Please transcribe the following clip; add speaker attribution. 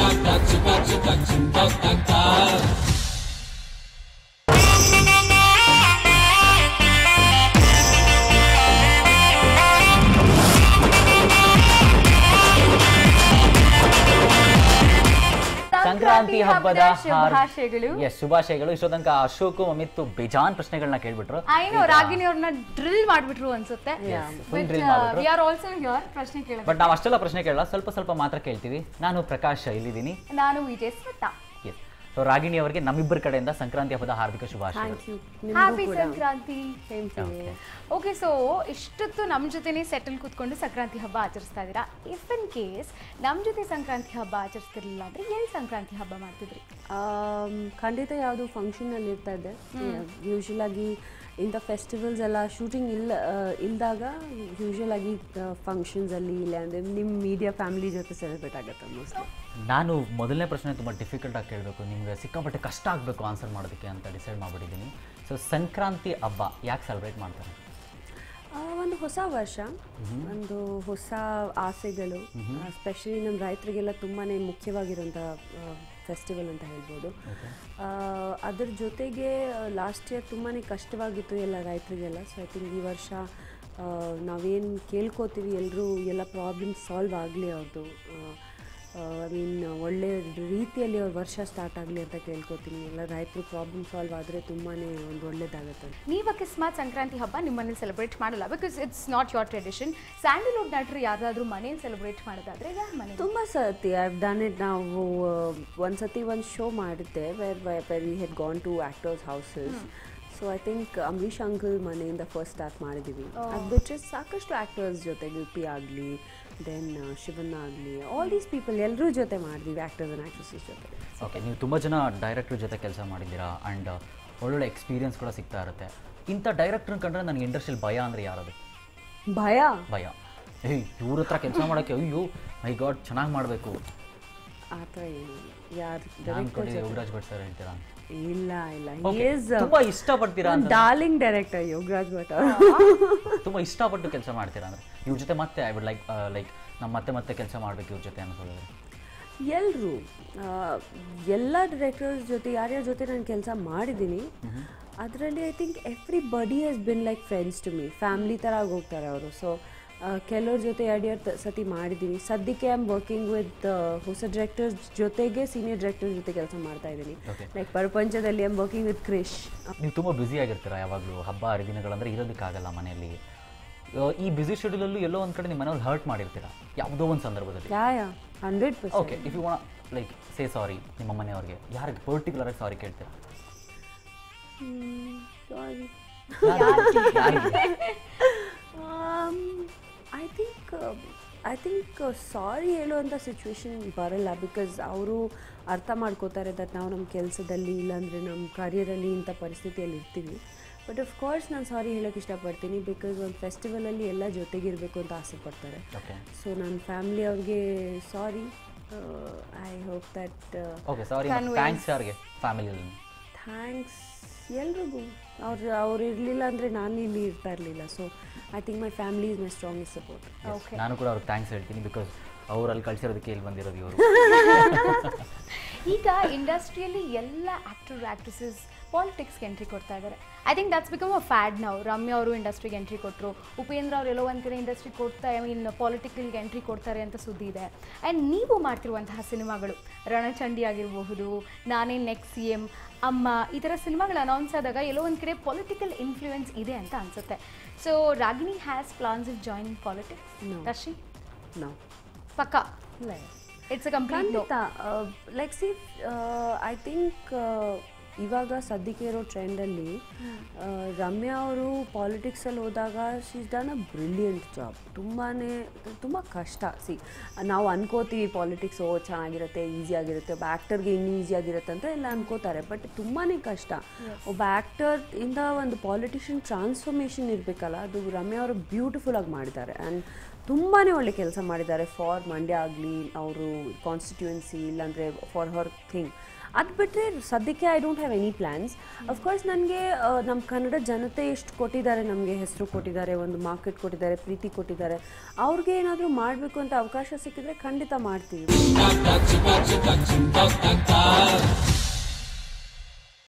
Speaker 1: ಸಂಕ್ರಾಂತಿ ಹಬ್ಬದ
Speaker 2: ಶುಭಾಶಯಗಳು
Speaker 1: ಎಸ್ ಶುಭಾಶಯಗಳು ಇಷ್ಟೋ ತನಕ ಅಶೋಕ್ ಅಮಿತ್ ಬೇಜಾನ್ ಪ್ರಶ್ನೆಗಳನ್ನ ಕೇಳ್ಬಿಟ್ರು
Speaker 2: ಐನೋ ರಾಗಿನಿ ಅವ್ರನ್ನ ಡ್ರಿಲ್ ಮಾಡ್ಬಿಟ್ರು ಅನ್ಸುತ್ತೆ
Speaker 1: full drill ಮಾಡ್ಬಿಟ್ರು.
Speaker 2: ವಿ ಆರ್ ಆಲ್ಸೋ ಹಿಯರ್ ಪ್ರಶ್ನೆ ಕೇಳ
Speaker 1: ಬಟ್ ನಾವು ಅಷ್ಟೆಲ್ಲ ಪ್ರಶ್ನೆ ಕೇಳಲ್ಲ ಸ್ವಲ್ಪ ಸ್ವಲ್ಪ ಮಾತ್ರ ಕೇಳ್ತೀವಿ ನಾನು ಪ್ರಕಾಶ್ ಇಲ್ಲಿದ್ದೀನಿ
Speaker 2: ನಾನು ವಿಜಯ್ ಸ್ಮಿತಾ
Speaker 1: ಎಸ್ ಸೊ ರಾಗಿಣಿ ಅವರಿಗೆ ನಮ್ಮಿಬ್ಬರ ಕಡೆಯಿಂದ ಸಂಕ್ರಾಂತಿ ಹಬ್ಬದ ಹಾರ್ದಿಕ ಶುಭಾಶಯಗಳು
Speaker 3: thank you
Speaker 2: happy Sankranti
Speaker 3: same to you
Speaker 2: okay so ಇಷ್ಟೊತ್ತು ನಮ್ಮ ಜೊತೆನೇ ಸೆಟಲ್ ಕೂತ್ಕೊಂಡು ಸಂಕ್ರಾಂತಿ ಹಬ್ಬ ಆಚರಿಸ್ತಾ ಇದ್ದೀರಾ ಇಫ್ ಇನ್ ಕೇಸ್ ನಮ್ಮ ಜೊತೆ ಸಂಕ್ರಾಂತಿ ಹಬ್ಬ ಆಚರಿಸ್ತಿರ್ಲಿಲ್ಲ ಅಂದ್ರೆ ಎಲ್ಲಿ ಸಂಕ್ರಾಂತಿ ಹಬ್ಬ ಮಾಡ್ತಿದ್ರಿ
Speaker 3: ಖಂಡಿತ ಯಾವುದು ಫಂಕ್ಷನಲ್ಲಿ ಇರ್ತಾ ಇದೆ ಯೂಶುವಲ್ ಆಗಿ ಇಂಥ ಫೆಸ್ಟಿವಲ್ಸ್ ಎಲ್ಲ ಶೂಟಿಂಗ್ ಇಲ್ಲ ಆ, ಇಲ್ದಾಗ ಯೂಶುವಲ್ ಆಗಿ ಫಂಕ್ಷನ್ಸ್ ಅಲ್ಲಿ ಇಲ್ಲ ಅಂದ್ರೆ ನಿಮ್ಮ ಮೀಡಿಯಾ ಫ್ಯಾಮಿಲಿ ಜೊತೆ ಸೆಲೆಬ್ರೇಟ್ ಆಗುತ್ತೆ ಮೋಸ್ಟ್ಲಿ
Speaker 1: ನಾನು ಮೊದಲನೇ ಪ್ರಶ್ನೆ ತುಂಬ ಡಿಫಿಕಲ್ಟ್ ಆಗಿ ಕೇಳಬೇಕು ನಿಮಗೆ ಸಿಕ್ಕಾಪಟ್ಟೆ ಕಷ್ಟ ಆಗಬೇಕು ಆನ್ಸರ್ ಮಾಡೋದಕ್ಕೆ ಅಂತ ಡಿಸೈಡ್ ಮಾಡಿಬಿಟ್ಟಿದ್ದೀನಿ ಸೊ ಸಂಕ್ರಾಂತಿ ಹಬ್ಬ ಯಾಕೆ ಸೆಲೆಬ್ರೇಟ್ ಮಾಡ್ತಾರೆ
Speaker 3: ಒಂದು ಹೊಸ ವರ್ಷ ಒಂದು ಹೊಸ ಆಸೆಗಳು ಸ್ಪೆಷಲಿ ನಮ್ಮ ರೈತರಿಗೆಲ್ಲ ತುಂಬಾ ಮುಖ್ಯವಾಗಿರೋಂಥ ಫೆಸ್ಟಿವಲ್ ಅಂತ ಹೇಳ್ಬೋದು ಆ, ಅದ್ರ ಜೊತೆಗೆ ಲಾಸ್ಟ್ ಇಯರ್ ತುಂಬಾ ಕಷ್ಟವಾಗಿತ್ತು ಎಲ್ಲ ರೈತರಿಗೆಲ್ಲ ಸೊ ಐ ಥಿಂಕ್ ಈ ವರ್ಷ ಆ, ನಾವೇನು ಕೇಳ್ಕೋತೀವಿ ಎಲ್ಲರೂ ಎಲ್ಲ ಪ್ರಾಬ್ಲಮ್ಸ್ ಸಾಲ್ವ್ ಆಗಲಿ ಅವ್ರದ್ದು ಐ ಮೀನ್ ಒಳ್ಳೆ ರೀತಿಯಲ್ಲಿ ಅವ್ರ ವರ್ಷ ಸ್ಟಾರ್ಟ್ ಆಗಲಿ ಅಂತ ಕೇಳ್ಕೊತೀನಿ ಎಲ್ಲ ರೈತರು ಪ್ರಾಬ್ಲಮ್ ಸಾಲ್ವ್ ಆದರೆ ತುಂಬಾ ಒಂದು ಒಳ್ಳೇದಾಗುತ್ತೆ
Speaker 2: ನೀವು ಅಕಸ್ಮಾತ್ ಸಂಕ್ರಾಂತಿ ಹಬ್ಬ ನಿಮ್ಮ ಮನೇಲಿ ಸೆಲೆಬ್ರೇಟ್ ಮಾಡಲ್ಲ because it's not your tradition Sandalwood ನಟರು ಯಾರಾದ್ರೂ ಮನೇಲಿ ಸೆಲೆಬ್ರೇಟ್ ಮಾಡೋದಾದ್ರೆ ಯಾರ ಮನೆ
Speaker 3: ತುಂಬ ಸತಿ ಐ ಡನ್ ಇಟ್ ನಾವು ಒಂದು ಸತಿ ಒಂದು ಶೋ ಮಾಡಿದ್ದೆ where where we had gone to actors houses so I think Ambareesh uncle ಮನೆಯಿಂದ ಫಸ್ಟ್ ಸ್ಟಾರ್ಟ್ ಮಾಡಿದ್ದೀವಿ ಅದು ಬಿಟ್ಟರೆ ಸಾಕಷ್ಟು ಆ್ಯಕ್ಟರ್ಸ್ ಜೊತೆಗೆ ಪಿ ಆಗಲಿ ದೆನ್ ಶಿವಣ್ಣ ಆಗಲಿ ಆಲ್ ದೀಸ್ ಪೀಪಲ್ ಎಲ್ಲರೂ ಜೊತೆ ಮಾಡಿದ್ವಿ ಆ್ಯಕ್ಟರ್ಸ್ ಆ್ಯಂಡ್ ಆ್ಯಕ್ಟ್ರಸಸ್ ಜೊತೆ
Speaker 1: ಓಕೆ ನೀವು ತುಂಬ ಜನ ಡೈರೆಕ್ಟರ್ ಜೊತೆ ಕೆಲಸ ಮಾಡಿದ್ದೀರಾ ಆ್ಯಂಡ್ ಒಳ್ಳೊಳ್ಳೆ ಎಕ್ಸ್ಪೀರಿಯನ್ಸ್ ಕೂಡ ಸಿಗ್ತಾ ಇರುತ್ತೆ ಇಂಥ ಡೈರೆಕ್ಟರ್ ಕಂಡ್ರೆ ನನಗೆ ಇಂಡಸ್ಟ್ರಿಯಲ್ಲಿ ಭಯ ಅಂದರೆ ಯಾರದು
Speaker 3: ಭಯ
Speaker 1: ಭಯ ಏಯ್ ಇವ್ರ ಹತ್ರ ಕೆಲಸ ಮಾಡೋಕ್ಕೆ ಅಯ್ಯೋ ಮೈ ಗಾಡ್ ಚೆನ್ನಾಗಿ ಮಾಡಬೇಕು
Speaker 3: ಆ ಥರ ಏನು ಯಾರು
Speaker 1: ನಾನು ಕಡೆ ಯೋಗರಾಜ್ ಭಟ್ ಸರ್ ಹೇಳ್ತೀರಾ ಅಂತ.
Speaker 3: ಇಲ್ಲ ಇಲ್ಲ
Speaker 1: Okay.
Speaker 3: ಈಸ್
Speaker 1: ತುಂಬಾ ಇಷ್ಟಪಡ್ತೀರಾ ಅಂತ
Speaker 3: ಡಾರ್ಲಿಂಗ್ ಡೈರೆಕ್ಟರ್ ಯೋಗರಾಜ್ ಭಟ್ ಅವರು
Speaker 1: ತುಂಬ ಇಷ್ಟಪಟ್ಟು ಕೆಲಸ ಮಾಡ್ತೀರಾ ಅಂದ್ರೆ ಇವ್ರ ಜೊತೆ ಮತ್ತೆ ಐ ವುಡ್ ಲೈಕ್ ಲೈಕ್ ನಮ್ಮ ಮತ್ತೆ ಮತ್ತೆ ಕೆಲಸ ಮಾಡ್ಬೇಕು ಇವ್ರ ಜೊತೆ ಅನ್ಕೊಳ್ಳೋದು
Speaker 3: ಎಲ್ಲರೂ ಎಲ್ಲ ಡೈರೆಕ್ಟರ್ಸ್ ಜೊತೆ ಯಾರ್ಯಾರ ಜೊತೆ ನಾನು ಕೆಲಸ ಮಾಡಿದ್ದೀನಿ ಅದರಲ್ಲಿ I think everybody has been like friends to me family ಥರ ಆಗಿ ಹೋಗ್ತಾರೆ ಅವರು ಸೊ ಕೆಲವ್ರ ಜೊತೆ ಎರಡು ಎರಡು ಸತಿ ಮಾಡಿದ್ದೀನಿ ಸದ್ಯಕ್ಕೆ ಐ ಆಮ್ ವರ್ಕಿಂಗ್ ವಿತ್ ಹೊಸ ಡೈರೆಕ್ಟರ್ಸ್ ಜೊತೆಗೆ ಸೀನಿಯರ್ ಡೈರೆಕ್ಟರ್ಸ್ ಜೊತೆ ಕೆಲಸ ಮಾಡ್ತಾ ಇದ್ದೀನಿ
Speaker 1: Okay.
Speaker 3: ಲೈಕ್ ಪ್ರಪಂಚದಲ್ಲಿ I am working with Krish
Speaker 1: ನೀವು ತುಂಬ ಬ್ಯುಸಿ ಆಗಿರ್ತೀರಾ ಯಾವಾಗಲೂ ಹಬ್ಬ ಹರಿದಿನಗಳಂದ್ರೆ ಇರೋದಕ್ಕಾಗಲ್ಲ ಮನೆಯಲ್ಲಿ ಆ, ಈ ಬ್ಯುಸಿ ಶೆಡ್ಯೂಲಲ್ಲೂ ಎಲ್ಲೋ ಒಂದು ಕಡೆ ನಿಮ್ಮ ಮನೇಲಿ ಹರ್ಟ್ ಮಾಡಿರ್ತೀರಾ ಯಾವುದೋ ಒಂದು ಸಂದರ್ಭದಲ್ಲಿ
Speaker 3: yeah yeah hundred percent
Speaker 1: okay if you want like say sorry ನಿಮ್ಮ ಮನೆಯವ್ರಿಗೆ ಯಾರಿಗೆ ಪರ್ಟಿಕ್ಯುಲರ್ ಆಗಿ ಸಾರಿ ಕೇಳ್ತೀರಾ
Speaker 3: ಸಾರಿ
Speaker 1: ಯಾರಿಗೆ
Speaker 3: I think I think sorry ಹೇಳುವಂಥ ಸಿಚುವೇಶನ್ ಬರಲ್ಲ ಬಿಕಾಸ್ ಅವರು ಅರ್ಥ ಮಾಡ್ಕೋತಾರೆ ದಟ್ ನಾವು ನಮ್ಮ ಕೆಲಸದಲ್ಲಿ ಇಲ್ಲಾಂದರೆ ನಮ್ಮ ಕರಿಯರಲ್ಲಿ ಇಂಥ ಪರಿಸ್ಥಿತಿಯಲ್ಲಿ ಇರ್ತೀವಿ ಬಟ್ ಆಫ್ ಕೋರ್ಸ್ ನಾನು ಸಾರಿ ಹೇಳೋಕ್ಕೆ ಇಷ್ಟಪಡ್ತೀನಿ ಬಿಕಾಸ್ ಒಂದು ಫೆಸ್ಟಿವಲಲ್ಲಿ ಎಲ್ಲ ಜೊತೆಗಿರಬೇಕು ಅಂತ ಆಸೆ ಪಡ್ತಾರೆ
Speaker 1: ಓಕೆ
Speaker 3: ಸೊ ನನ್ನ ಫ್ಯಾಮ್ಲಿ ಅವ್ರಿಗೆ sorry I hope that
Speaker 1: okay sorry thanks ಯಾರಿಗೆ ಫ್ಯಾಮಿಲಿಯಲ್ಲಿ
Speaker 3: ಥ್ಯಾಂಕ್ಸ್ ಎಲ್ರಿಗೂ ಅವ್ರು ಅವ್ರು ಇರಲಿಲ್ಲ ಅಂದರೆ ನಾನು ಇಲ್ಲಿ ಇರ್ತಾ ಇರಲಿಲ್ಲ so I think my family is my strongest support
Speaker 1: ನಾನು ಕೂಡ ಅವ್ರಿಗೆ ಥ್ಯಾಂಕ್ಸ್ ಹೇಳ್ತೀನಿ ಬಿಕಾಸ್ ಅವ್ರು ಅಲ್ಲಿ ಕಳ್ಸಿರೋದಕ್ಕೆ ಇಲ್ಲಿ ಬಂದಿರೋದು ಇವರು
Speaker 2: ಈಗ ಇಂಡಸ್ಟ್ರಿಯಲ್ಲಿ ಎಲ್ಲ ಆಕ್ಟರ್ ಆಕ್ಟ್ರೆಸಸ್ ಪಾಲಿಟಿಕ್ಸ್ಗೆ ಎಂಟ್ರಿ ಕೊಡ್ತಾ ಇದ್ದಾರೆ I think that's become a fad ನಾವು ರಮ್ಯ ಅವರು ಇಂಡಸ್ಟ್ರಿಗೆ ಎಂಟ್ರಿ ಕೊಟ್ಟರು ಉಪೇಂದ್ರ ಅವರು ಎಲ್ಲೋ ಒಂದು ಕಡೆ ಇಂಡಸ್ಟ್ರಿ ಕೊಡ್ತಾ ಐ ಮೀನ್ ಪಾಲಿಟಿಕಲ್ಗೆ ಎಂಟ್ರಿ ಕೊಡ್ತಾರೆ ಅಂತ ಸುದ್ದಿ ಇದೆ ಆ್ಯಂಡ್ ನೀವು ಮಾಡ್ತಿರುವಂತಹ ಸಿನಿಮಾಗಳು ರಣಚಂಡಿ ಆಗಿರಬಹುದು ನಾನೇ ನೆಕ್ಸ್ಟ್ ಸಿ ಎಮ್ ಅಮ್ಮ ಈ ಥರ ಸಿನಿಮಾಗಳು ಅನೌನ್ಸ್ ಆದಾಗ ಎಲ್ಲೋ ಒಂದು ಕಡೆ ಪೊಲಿಟಿಕಲ್ ಇನ್ಫ್ಲೂಯೆನ್ಸ್ ಇದೆ ಅಂತ ಅನ್ಸುತ್ತೆ so Ragini has plans if join politics
Speaker 3: No.
Speaker 2: ದರ್ಶಿ
Speaker 3: ನೋ
Speaker 2: ಪಕ್ಕ ಇಟ್ಸ್ ಅ ಕಂಪ್ಲೀಟ್
Speaker 3: ಖಂಡಿತ ಲೈಕ್ ಸಿ ಐ ಥಿಂಕ್ ಇವಾಗ ಸದ್ಯಕ್ಕೆ ಇರೋ ಟ್ರೆಂಡಲ್ಲಿ ರಮ್ಯಾ ಅವರು ಪಾಲಿಟಿಕ್ಸಲ್ಲಿ ಹೋದಾಗ she's done a brilliant job ತುಂಬಾ ತುಂಬ ಕಷ್ಟ ಸಿ ನಾವು ಅನ್ಕೋತೀವಿ ಪಾಲಿಟಿಕ್ಸ್ ಓ ಚೆನ್ನಾಗಿರುತ್ತೆ ಈಸಿ ಆಗಿರುತ್ತೆ ಒಬ್ಬ ಆ್ಯಕ್ಟರ್ಗೆ ಇನ್ನೂ ಈಸಿ ಆಗಿರುತ್ತೆ ಅಂತ ಎಲ್ಲ ಅನ್ಕೋತಾರೆ ಬಟ್ ತುಂಬಾ ಕಷ್ಟ ಒಬ್ಬ ಆ್ಯಕ್ಟರ್ ಇಂದ ಒಂದು ಪಾಲಿಟಿಷಿಯನ್ ಟ್ರಾನ್ಸ್ಫಾರ್ಮೇಷನ್ ಇರಬೇಕಲ್ಲ ಅದು ರಮ್ಯಾ ಅವರು ಬ್ಯೂಟಿಫುಲ್ ಆಗಿ ಮಾಡಿದ್ದಾರೆ ಆ್ಯಂಡ್ ತುಂಬಾ ಒಳ್ಳೆ ಕೆಲಸ ಮಾಡಿದ್ದಾರೆ ಫಾರ್ ಮಂಡ್ಯ ಆಗಲಿ ಅವರು ಕಾನ್ಸ್ಟಿಟ್ಯೂನ್ಸಿ ಇಲ್ಲಾಂದರೆ ಫಾರ್ ಹರ್ ಥಿಂಗ್ ಅದು ಬಿಟ್ಟರೆ ಸದ್ಯಕ್ಕೆ I don't have any plans of course ನನಗೆ ನಮ್ಮ ಕನ್ನಡ ಜನತೆ ಎಷ್ಟು ಕೊಟ್ಟಿದ್ದಾರೆ ನಮಗೆ ಹೆಸರು ಕೊಟ್ಟಿದ್ದಾರೆ ಒಂದು ಮಾರ್ಕೆಟ್ ಕೊಟ್ಟಿದ್ದಾರೆ ಪ್ರೀತಿ ಕೊಟ್ಟಿದ್ದಾರೆ ಅವ್ರಿಗೆ ಏನಾದರೂ ಮಾಡಬೇಕು ಅಂತ ಅವಕಾಶ ಸಿಕ್ಕಿದ್ರೆ ಖಂಡಿತ ಮಾಡ್ತೀವಿ
Speaker 4: ಸ್ಟಾರ್